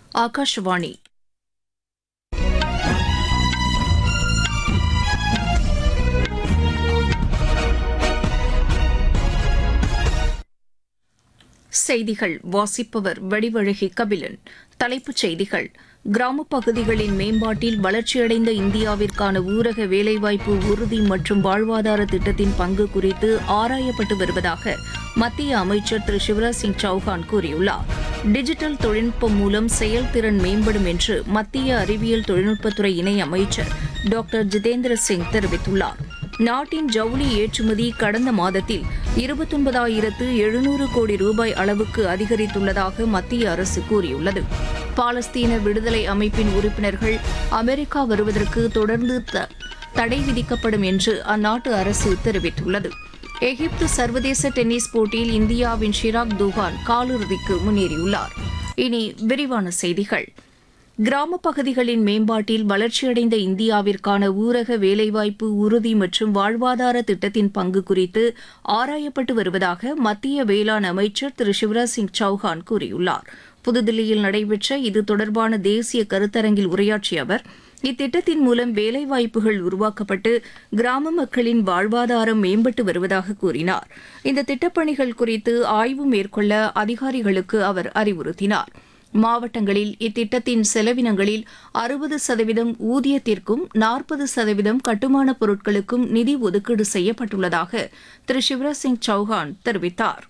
ஆகாஷவாணி செய்திகள் வாசிப்பவர் வடிவழகி கபிலன் தலைப்புச் செய்திகள் கிராமப் பகுதிகளின் மேம்பாட்டில் வளர்ச்சியடைந்த இந்தியாவிற்கான ஊரக வேலைவாய்ப்பு உறுதி மற்றும் வாழ்வாதார திட்டத்தின் பங்கு குறித்து ஆராயப்பட்டு வருவதாக மத்திய அமைச்சர் திரு சிவராஜ் சிங் சௌஹான் கூறியுள்ளார் டிஜிட்டல் தொழில்நுட்பம் மூலம் செயல்திறன் மேம்படும் என்று மத்திய அறிவியல் தொழில்நுட்பத்துறை இணை அமைச்சர் டாக்டர் ஜிதேந்திர சிங் தெரிவித்துள்ளார் நாட்டின் ஜவுளி ஏற்றுமதி கடந்த மாதத்தில் இருபத்தொன்பதாயிரத்து எழுநூறு கோடி ரூபாய் அளவுக்கு அதிகரித்துள்ளதாக மத்திய அரசு கூறியுள்ளது பாலஸ்தீன விடுதலை அமைப்பின் உறுப்பினர்கள் அமெரிக்கா வருவதற்கு தொடர்ந்து த- தடை விதிக்கப்படும் என்று அந்நாட்டு அரசு தெரிவித்துள்ளது எகிப்து சர்வதேச டென்னிஸ் போட்டியில் இந்தியாவின் ஷிராக் துகான் காலிறுதிக்கு முன்னேறியுள்ளார் இனி விரிவான செய்திகள் கிராமப் பகுதிகளின் மேம்பாட்டில் வளர்ச்சியடைந்த இந்தியாவிற்கான ஊரக வேலைவாய்ப்பு உறுதி மற்றும் வாழ்வாதார திட்டத்தின் பங்கு குறித்து ஆராயப்பட்டு வருவதாக மத்திய வேளாண் அமைச்சர் திரு சிவராஜ் சிங் சௌஹான் கூறியுள்ளார் புதுதில்லியில் நடைபெற்ற இது தொடர்பான தேசிய கருத்தரங்கில் உரையாற்றிய அவர் இத்திட்டத்தின் மூலம் வேலைவாய்ப்புகள் உருவாக்கப்பட்டு கிராம மக்களின் வாழ்வாதாரம் மேம்பட்டு வருவதாக கூறினார் இந்த திட்டப்பணிகள் குறித்து ஆய்வு மேற்கொள்ள அதிகாரிகளுக்கு அவர் அறிவுறுத்தினார் மாவட்டங்களில் இத்திட்டத்தின் செலவினங்களில் அறுபது சதவீதம் ஊதியத்திற்கும் நாற்பது சதவீதம் கட்டுமானப் பொருட்களுக்கும் நிதி ஒதுக்கீடு செய்யப்பட்டுள்ளதாக திரு சிவராஜ் சிங் சௌஹான் தெரிவித்தார்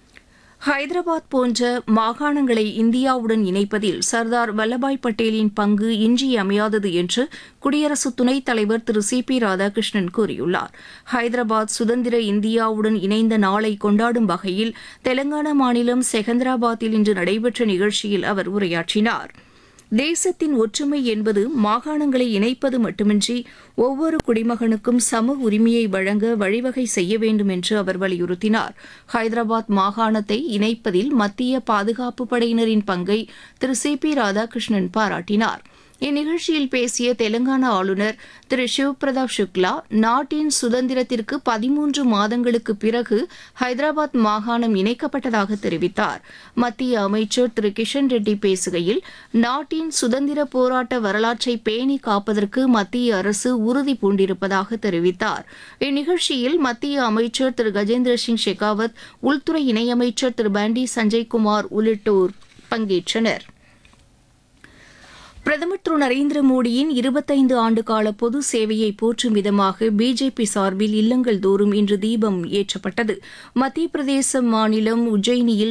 ஹைதராபாத் போன்ற மாகாணங்களை இந்தியாவுடன் இணைப்பதில் சர்தார் வல்லபாய் பட்டேலின் பங்கு இன்றியமையாதது என்று குடியரசு துணைத் தலைவர் திரு சி பி ராதாகிருஷ்ணன் கூறியுள்ளார் ஹைதராபாத் சுதந்திர இந்தியாவுடன் இணைந்த நாளை கொண்டாடும் வகையில் தெலங்கானா மாநிலம் செகந்திராபாத்தில் இன்று நடைபெற்ற நிகழ்ச்சியில் அவர் உரையாற்றினார் தேசத்தின் ஒற்றுமை என்பது மாகாணங்களை இணைப்பது மட்டுமின்றி ஒவ்வொரு குடிமகனுக்கும் சம உரிமையை வழங்க வழிவகை செய்ய வேண்டும் என்று அவர் வலியுறுத்தினார் ஹைதராபாத் மாகாணத்தை இணைப்பதில் மத்திய பாதுகாப்பு படையினரின் பங்கை திரு சி பி ராதாகிருஷ்ணன் பாராட்டினார் இந்நிகழ்ச்சியில் பேசிய தெலங்கானா ஆளுநர் திரு சிவ்பிரதாப் சுக்லா நாட்டின் சுதந்திரத்திற்கு பதிமூன்று மாதங்களுக்கு பிறகு ஹைதராபாத் மாகாணம் இணைக்கப்பட்டதாக தெரிவித்தார் மத்திய அமைச்சர் திரு கிஷன் ரெட்டி பேசுகையில் நாட்டின் சுதந்திர போராட்ட வரலாற்றை பேணி காப்பதற்கு மத்திய அரசு உறுதி பூண்டிருப்பதாக தெரிவித்தார் இந்நிகழ்ச்சியில் மத்திய அமைச்சர் திரு கஜேந்திர சிங் ஷெகாவத் உள்துறை இணையமைச்சர் திரு பண்டி சஞ்சய்குமார் உள்ளிட்டோர் பங்கேற்றனர் பிரதமர் திரு நரேந்திர மோடியின் இருபத்தைந்து ஆண்டு கால பொது சேவையை போற்றும் விதமாக பிஜேபி சார்பில் இல்லங்கள் தோறும் இன்று தீபம் ஏற்றப்பட்டது மத்திய பிரதேச மாநிலம் உஜ்ஜயினியில்